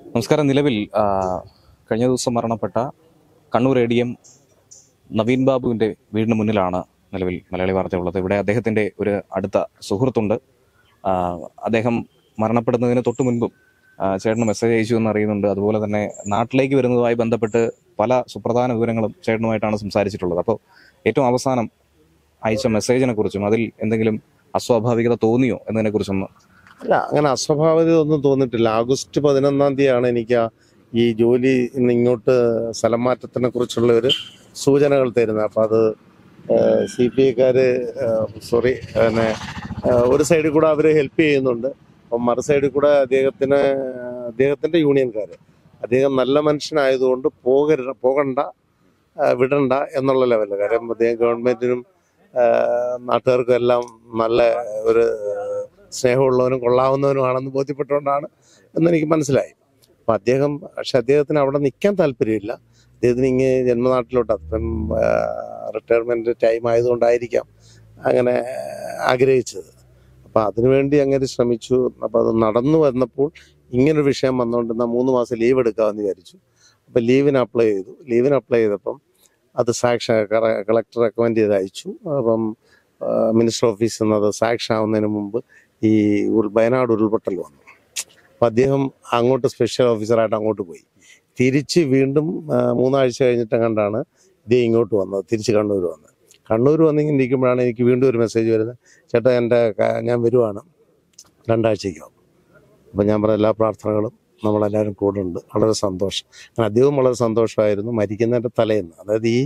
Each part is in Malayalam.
നമസ്കാരം നിലവിൽ ആ, കഴിഞ്ഞ ദിവസം മരണപ്പെട്ട Kannur A D M Naveen ബാബുവിന്റെ വീടിന് മുന്നിലാണ് നിലവിൽ മലയാളി വാർത്ത ഉള്ളത് ഇവിടെ അദ്ദേഹത്തിന്റെ ഒരു അടുത്ത സുഹൃത്തുണ്ട് ആ, അദ്ദേഹം മരണപ്പെടുന്നതിന് തൊട്ടു മുൻപും ആ, ചേട്ടന് മെസ്സേജ് അയച്ചു എന്ന് അറിയുന്നുണ്ട് അതുപോലെ തന്നെ നാട്ടിലേക്ക് വരുന്നതുമായി ബന്ധപ്പെട്ട് പല സുപ്രധാന വിവരങ്ങളും ചേട്ടനുമായിട്ടാണ് സംസാരിച്ചിട്ടുള്ളത് അപ്പോൾ ഏറ്റവും അവസാനം അയച്ച മെസ്സേജിനെ കുറിച്ചും അതിൽ എന്തെങ്കിലും അസ്വാഭാവികത തോന്നിയോ എന്നതിനെ കുറിച്ചൊന്ന് അല്ല അങ്ങനെ അസ്വാഭാവികത ഒന്നും തോന്നിയിട്ടില്ല ആഗസ്റ്റ് പതിനൊന്നാം തീയതിയാണ് എനിക്ക് ആ ഈ ജോലി ഇന്ന് ഇങ്ങോട്ട് സ്ഥലം മാറ്റത്തിനെ കുറിച്ചുള്ള ഒരു സൂചനകൾ തരുന്നത് അപ്പം അത് സി പി ഐക്കാര് സോറി പിന്നെ ആ, ഒരു സൈഡിൽ കൂടെ അവർ ഹെൽപ്പ് ചെയ്യുന്നുണ്ട് അപ്പം മറു സൈഡിൽ കൂടെ അദ്ദേഹത്തിന് അദ്ദേഹത്തിന്റെ യൂണിയൻകാർ അദ്ദേഹം നല്ല മനുഷ്യനായതുകൊണ്ട് പോകരുത് പോകണ്ട ആ, വിടണ്ട എന്നുള്ള ലെവലിൽ കാര്യം അദ്ദേഹം ഗവൺമെന്റിനും ആ, നാട്ടുകാർക്കും എല്ലാം നല്ല ഒരു സ്നേഹമുള്ളവനും കൊള്ളാവുന്നവനുമാണെന്ന് ബോധ്യപ്പെട്ടുകൊണ്ടാണ് എന്നെനിക്ക് മനസ്സിലായി അപ്പം അദ്ദേഹം പക്ഷെ അദ്ദേഹത്തിന് അവിടെ നിൽക്കാൻ താല്പര്യമില്ല അദ്ദേഹത്തിന് ഇങ്ങ് ജന്മനാട്ടിലോട്ട് അത്രയും റിട്ടയർമെന്റ് ടൈം ആയതുകൊണ്ടായിരിക്കാം അങ്ങനെ ആഗ്രഹിച്ചത് അപ്പം അതിനുവേണ്ടി അങ്ങനെ ശ്രമിച്ചു അപ്പം അത് നടന്നു വന്നപ്പോൾ ഇങ്ങനൊരു വിഷയം വന്നുകൊണ്ട് എന്നാൽ മൂന്ന് മാസം ലീവ് എടുക്കാമെന്ന് വിചാരിച്ചു അപ്പം ലീവിന് അപ്ലൈ ചെയ്തു ലീവിന് അപ്ലൈ ചെയ്തപ്പം അത് സാക്ഷ കളക്ടർ റെക്കമെൻഡ് ചെയ്ത് അയച്ചു അപ്പം മിനിസ്റ്റർ ഓഫീസിൽ നിന്ന് അത് സാക്ഷൻ ആവുന്നതിന് മുമ്പ് ഈ ഉൾ- വയനാട് ഉരുൾപൊട്ടൽ വന്നു അപ്പം അദ്ദേഹം അങ്ങോട്ട് സ്പെഷ്യൽ ഓഫീസറായിട്ട് അങ്ങോട്ട് പോയി തിരിച്ച് വീണ്ടും ആ, മൂന്നാഴ്ച കഴിഞ്ഞിട്ട് കണ്ടാണ് ഇതേ ഇങ്ങോട്ട് വന്നത് തിരിച്ച് കണ്ണൂർ വന്നത് കണ്ണൂർ വന്നിങ്ങനെ ഇരിക്കുമ്പോഴാണ് എനിക്ക് വീണ്ടും ഒരു മെസ്സേജ് വരുന്നത് ചേട്ടാ എൻ്റെ ക- ഞാൻ വരുവാണ് രണ്ടാഴ്ചയ്ക്കകം അപ്പം ഞാൻ പറഞ്ഞ എല്ലാ പ്രാർത്ഥനകളും നമ്മളെല്ലാവരും കൂടെ ഉണ്ട് വളരെ സന്തോഷം അങ്ങനെ അദ്ദേഹവും വളരെ സന്തോഷമായിരുന്നു മരിക്കുന്നതിൻ്റെ തലേന്ന് അതായത് ഈ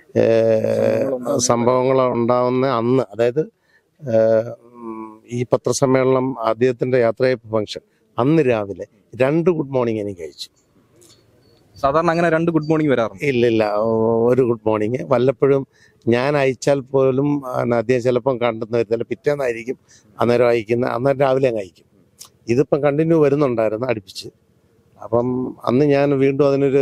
ഏഹ്, സംഭവങ്ങൾ ഉണ്ടാവുന്ന അന്ന് അതായത് ഏഹ്, ഉം, ഈ പത്രസമ്മേളനം അദ്ദേഹത്തിൻ്റെ യാത്രയപ്പ് ഫംഗ്ഷൻ അന്ന് രാവിലെ രണ്ട് ഗുഡ് മോർണിംഗ് എനിക്ക് അയച്ചു സാധാരണ അങ്ങനെ രണ്ട് ഗുഡ് മോർണിംഗ് വരാറുണ്ട് ഇല്ലില്ല ഓ- ഒരു ഗുഡ് മോർണിംഗ് വല്ലപ്പോഴും ഞാൻ അയച്ചാൽ പോലും ആ, അദ്ദേഹം ചിലപ്പം കണ്ടെന്ന് വരത്തില്ല പിറ്റേന്നായിരിക്കും അന്നേരം അയക്കുന്ന അന്നേരം രാവിലെ അങ്ങ് അയക്കും ഇതിപ്പം കണ്ടിന്യൂ വരുന്നുണ്ടായിരുന്നു അടുപ്പിച്ച് അപ്പം അന്ന് ഞാൻ വീണ്ടും അതിനൊരു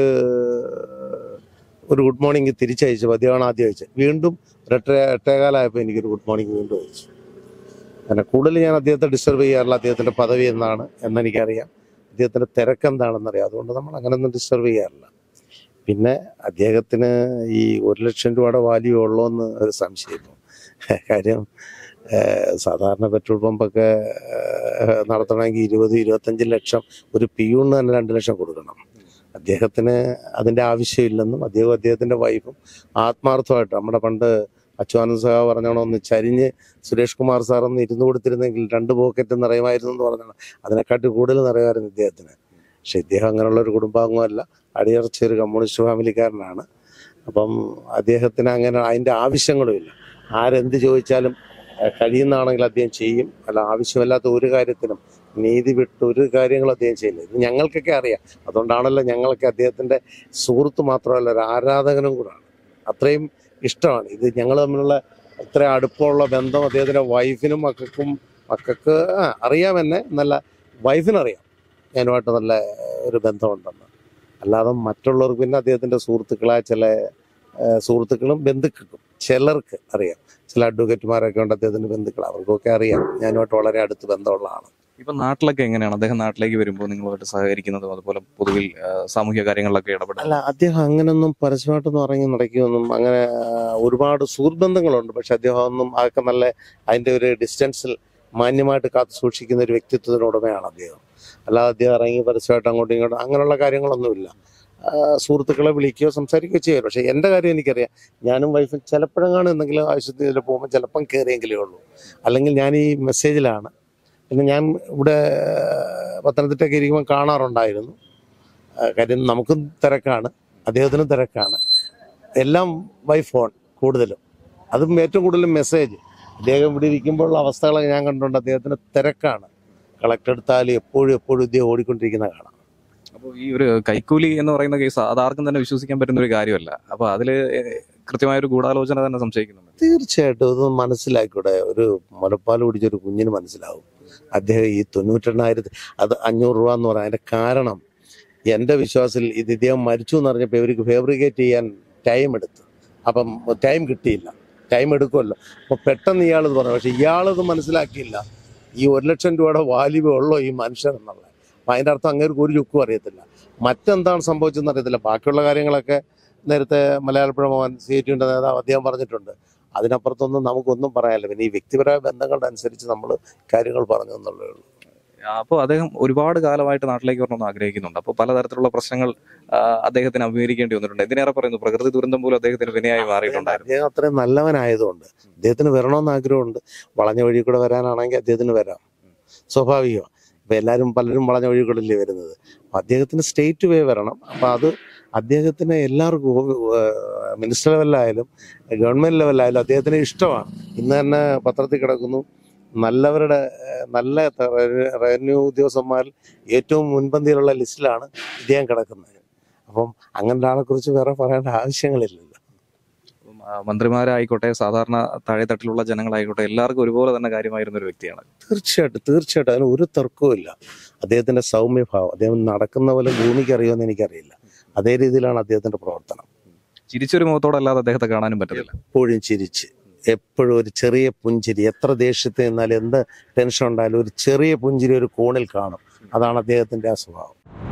ഒരു ഗുഡ് മോർണിംഗ് തിരിച്ചയച്ചു അദ്ദേഹമാണ് ആദ്യം അയച്ചത് വീണ്ടും ഒരു എട്ടര എട്ടേകാലായപ്പോൾ എനിക്കൊരു ഗുഡ് മോർണിംഗ് വീണ്ടും അയച്ചു അങ്ങനെ കൂടുതൽ ഞാൻ അദ്ദേഹത്തെ ഡിസ്റ്റർബ് ചെയ്യാറില്ല അദ്ദേഹത്തിൻ്റെ പദവി എന്താണ് എന്നെനിക്കറിയാം അദ്ദേഹത്തിൻ്റെ തിരക്കെന്താണെന്നറിയാം അതുകൊണ്ട് നമ്മൾ അങ്ങനെയൊന്നും ഡിസ്റ്റർബ് ചെയ്യാറില്ല പിന്നെ അദ്ദേഹത്തിന് ഈ ഒരു ലക്ഷം രൂപയുടെ വാല്യൂ ഉള്ളോന്ന് ഒരു സംശയം ഇപ്പം കാര്യം ഏഹ്, സാധാരണ പെട്രോൾ പമ്പൊക്കെ ഏഹ്, നടത്തണമെങ്കിൽ ഇരുപത് ഇരുപത്തഞ്ച് ലക്ഷം ഒരു പിയൂണിന് തന്നെ രണ്ട് ലക്ഷം കൊടുക്കണം അദ്ദേഹത്തിന് അതിൻ്റെ ആവശ്യമില്ലെന്നും അദ്ദേഹം അദ്ദേഹത്തിൻ്റെ വൈഫും ആത്മാർത്ഥമായിട്ട് നമ്മുടെ പണ്ട് അച്യുതാനന്ദ സഹ പറഞ്ഞോണം ഒന്ന് ചരിഞ്ഞ് സുരേഷ് കുമാർ സാർ ഒന്ന് ഇരുന്ന് കൊടുത്തിരുന്നെങ്കിൽ രണ്ട് പോക്കറ്റ് നിറയുമായിരുന്നു എന്ന് പറഞ്ഞാണ് അതിനെക്കാട്ടി കൂടുതൽ നിറയുമായിരുന്നു ഇദ്ദേഹത്തിന് പക്ഷെ ഇദ്ദേഹം അങ്ങനെയുള്ള ഒരു കുടുംബാംഗമല്ല അടിയറച്ച ഒരു കമ്മ്യൂണിസ്റ്റ് ഫാമിലിക്കാരനാണ് അപ്പം അദ്ദേഹത്തിന് അങ്ങനെ അതിൻ്റെ ആവശ്യങ്ങളുമില്ല ആരെന്ത് ചോദിച്ചാലും ഏഹ്, കഴിയുന്നതാണെങ്കിൽ അദ്ദേഹം ചെയ്യും അല്ല ആവശ്യമില്ലാത്ത ഒരു കാര്യത്തിനും നീതി വിട്ട് ഒരു കാര്യങ്ങളും അദ്ദേഹം ചെയ്യില്ല ഇത് ഞങ്ങൾക്കൊക്കെ അറിയാം അതുകൊണ്ടാണല്ലോ ഞങ്ങളൊക്കെ അദ്ദേഹത്തിൻ്റെ സുഹൃത്ത് മാത്രമല്ല ഒരു ആരാധകനും കൂടാണ് അത്രയും ഇഷ്ടമാണ് ഇത് ഞങ്ങൾ തമ്മിലുള്ള ഇത്ര അടുപ്പമുള്ള ബന്ധം അദ്ദേഹത്തിൻ്റെ വൈഫിനും മക്കൾക്കും മക്കൾക്ക് ആ അറിയാം എന്നെ എന്നല്ല വൈഫിനറിയാം ഞാനുമായിട്ട് നല്ല ഒരു ബന്ധമുണ്ടെന്ന് അല്ലാതെ മറ്റുള്ളവർക്ക് പിന്നെ അദ്ദേഹത്തിൻ്റെ സുഹൃത്തുക്കളായ ചില ഏഹ്, സുഹൃത്തുക്കളും ബന്ധുക്കൾക്കും ചിലർക്ക് അറിയാം ചില അഡ്വക്കേറ്റുമാരൊക്കെ ഉണ്ട് അദ്ദേഹത്തിൻ്റെ ബന്ധുക്കൾ അവർക്കൊക്കെ അറിയാം ഞാനുമായിട്ട് വളരെ അടുത്ത് ബന്ധമുള്ള ആളാണ് ഇപ്പൊ നാട്ടിലൊക്കെ എങ്ങനെയാണ് അദ്ദേഹം നാട്ടിലേക്ക് വരുമ്പോൾ നിങ്ങളുമായിട്ട് സഹകരിക്കുന്നതും അതുപോലെ പൊതുവിൽ ആ, സാമൂഹ്യ കാര്യങ്ങളിലൊക്കെ ഇടപെടുന്നത് അല്ല അദ്ദേഹം അങ്ങനൊന്നും പരസ്യമായിട്ടൊന്നും ഇറങ്ങി നടക്കുകയൊന്നും അങ്ങനെ ആ, ഒരുപാട് സുഹൃത്ബന്ധങ്ങളുണ്ട് പക്ഷെ അദ്ദേഹം ഒന്നും അതൊക്കെ നല്ല അതിൻ്റെ ഒരു ഡിസ്റ്റൻസിൽ മാന്യമായിട്ട് കാത്തു സൂക്ഷിക്കുന്ന ഒരു വ്യക്തിത്വത്തിന് ഉടമയാണ് അദ്ദേഹം അല്ലാതെ അദ്ദേഹം ഇറങ്ങി പരസ്യമായിട്ട് അങ്ങോട്ടും ഇങ്ങോട്ടും അങ്ങനെയുള്ള കാര്യങ്ങളൊന്നുമില്ല ആ, സുഹൃത്തുക്കളെ വിളിക്കുകയോ സംസാരിക്കുകയോ ചെയ്യുക പക്ഷേ എൻ്റെ കാര്യം എനിക്കറിയാം ഞാനും വൈഫും ചിലപ്പോഴെങ്ങാനും എന്തെങ്കിലും ആവശ്യത്തിൽ പോകുമ്പോൾ ചിലപ്പം കയറിയെങ്കിലേ ഉള്ളൂ അല്ലെങ്കിൽ ഞാൻ ഈ മെസ്സേജിലാണ് പിന്നെ ഞാൻ ഇവിടെ പത്തനംതിട്ടയൊക്കെ ഇരിക്കുമ്പോൾ കാണാറുണ്ടായിരുന്നു ആ, കാര്യം നമുക്കും തിരക്കാണ് അദ്ദേഹത്തിനും തിരക്കാണ് എല്ലാം ബൈ ഫോൺ കൂടുതലും അതും ഏറ്റവും കൂടുതലും മെസ്സേജ് അദ്ദേഹം ഇവിടെ ഇരിക്കുമ്പോഴുള്ള അവസ്ഥകളൊക്കെ ഞാൻ കണ്ടുകൊണ്ട് അദ്ദേഹത്തിന് തിരക്കാണ് കളക്ടർ എടുത്താലും എപ്പോഴും എപ്പോഴും ഇദ്ദേഹം ഓടിക്കൊണ്ടിരിക്കുന്ന കാണാം അപ്പോൾ ഈ ഒരു കൈക്കൂലി എന്ന് പറയുന്ന കേസ് അത് ആർക്കും തന്നെ വിശ്വസിക്കാൻ പറ്റുന്ന ഒരു കാര്യമല്ല അപ്പൊ അതില് കൃത്യമായ ഒരു ഗൂഢാലോചന തന്നെ സംശയിക്കുന്നുണ്ട് തീർച്ചയായിട്ടും ഇത് മനസ്സിലാക്കിക്കൂടെ ഒരു മുലപ്പാൽ കുടിച്ചൊരു കുഞ്ഞിന് മനസ്സിലാവും അദ്ദേഹം ഈ തൊണ്ണൂറ്റെണ്ണായിരത്തി അത് അഞ്ഞൂറ് രൂപ എന്ന് പറയാം അതിന്റെ കാരണം എൻ്റെ വിശ്വാസത്തിൽ ഇത് ഇദ്ദേഹം മരിച്ചു എന്ന് പറഞ്ഞപ്പോൾ ഇവർക്ക് ഫേബ്രിക്കേറ്റ് ചെയ്യാൻ ടൈം എടുത്തു അപ്പം ടൈം കിട്ടിയില്ല ടൈം എടുക്കുമല്ലോ അപ്പോൾ പെട്ടെന്ന് ഇയാളിത് പറഞ്ഞു പക്ഷെ ഇയാളത് മനസ്സിലാക്കിയില്ല ഈ ഒരു ലക്ഷം രൂപയുടെ വാല്യൂ ഉള്ളോ ഈ മനുഷ്യൻ എന്നുള്ളത് അപ്പം അതിൻ്റെ അർത്ഥം അങ്ങേർക്ക് ഒരു ചുക്കും അറിയത്തില്ല മറ്റെന്താണ് സംഭവിച്ചതെന്ന് അറിയത്തില്ല ബാക്കിയുള്ള കാര്യങ്ങളൊക്കെ നേരത്തെ മലയാളപ്പുഴ മോഹൻ സി ഐ ടിയുടെ നേതാവ് അദ്ദേഹം പറഞ്ഞിട്ടുണ്ട് അതിനപ്പുറത്തൊന്നും നമുക്കൊന്നും പറയാനില്ല പിന്നെ ഈ വ്യക്തിപരമായ ബന്ധങ്ങളുടെ അനുസരിച്ച് നമ്മൾ കാര്യങ്ങൾ പറഞ്ഞു എന്നുള്ളേ ഉള്ളൂ അപ്പോൾ അദ്ദേഹം ഒരുപാട് കാലമായിട്ട് നാട്ടിലേക്ക് വരണമെന്ന് ആഗ്രഹിക്കുന്നുണ്ട് അപ്പോൾ പലതരത്തിലുള്ള പ്രശ്നങ്ങൾ ആ, അദ്ദേഹത്തിന് അഭിമുഖീകരിക്കേണ്ടി വന്നിട്ടുണ്ട് എന്തിനേറെ പറയുന്നു പ്രകൃതി ദുരന്തം പോലും അദ്ദേഹത്തിന് വിനയായി മാറിയിട്ടുണ്ടായിരുന്നു അദ്ദേഹം അത്രയും നല്ലവനായതുകൊണ്ട് അദ്ദേഹത്തിന് വരണമെന്ന് ആഗ്രഹമുണ്ട് വളഞ്ഞ വഴി കൂടെ വരാനാണെങ്കിൽ അദ്ദേഹത്തിന് വരാം സ്വാഭാവികം ഇപ്പം എല്ലാവരും പലരും വളഞ്ഞ വഴി കൂടെ അല്ലേ വരുന്നത് അപ്പം അദ്ദേഹത്തിന് സ്റ്റേറ്റ് വേ വരണം അപ്പം അത് അദ്ദേഹത്തിന് എല്ലാവർക്കും മിനിസ്റ്റർ ലെവലിലായാലും ഗവൺമെന്റ് ലെവലിലായാലും അദ്ദേഹത്തിന് ഇഷ്ടമാണ് ഇന്ന് തന്നെ പത്രത്തിൽ കിടക്കുന്നു നല്ലവരുടെ ഏഹ്, നല്ല റവന്യൂ ഉദ്യോഗസ്ഥന്മാരിൽ ഏറ്റവും മുൻപന്തിയിലുള്ള ലിസ്റ്റിലാണ് ഇദ്ദേഹം കിടക്കുന്നത് അപ്പം അങ്ങനെ ഒരാളെ കുറിച്ച് വേറെ പറയേണ്ട ആവശ്യങ്ങളില്ലല്ലോ അപ്പം, ആ, മന്ത്രിമാരായിക്കോട്ടെ സാധാരണ താഴെത്തട്ടിലുള്ള ജനങ്ങളായിക്കോട്ടെ എല്ലാവർക്കും ഒരുപോലെ തന്നെ കാര്യമായിരുന്ന ഒരു വ്യക്തിയാണ് തീർച്ചയായിട്ടും തീർച്ചയായിട്ടും അതിന് ഒരു തർക്കവും ഇല്ല അദ്ദേഹത്തിന്റെ സൗമ്യഭാവം അദ്ദേഹം നടക്കുന്ന പോലെ ഭൂമിക്ക് അറിയുമെന്ന് എനിക്കറിയില്ല അതേ രീതിയിലാണ് അദ്ദേഹത്തിന്റെ പ്രവർത്തനം ചിരിച്ചൊരു മുഖത്തോടെ അല്ലാതെ അദ്ദേഹത്തെ കാണാനും പറ്റത്തില്ല എപ്പോഴും ചിരിച്ച് എപ്പോഴും ഒരു ചെറിയ പുഞ്ചിരി എത്ര ദേഷ്യത്തിൽ നിന്നാലും എന്ത് ടെൻഷൻ ഉണ്ടായാലും ഒരു ചെറിയ പുഞ്ചിരി ഒരു കോണിൽ കാണും അതാണ് അദ്ദേഹത്തിന്റെ ആ സ്വഭാവം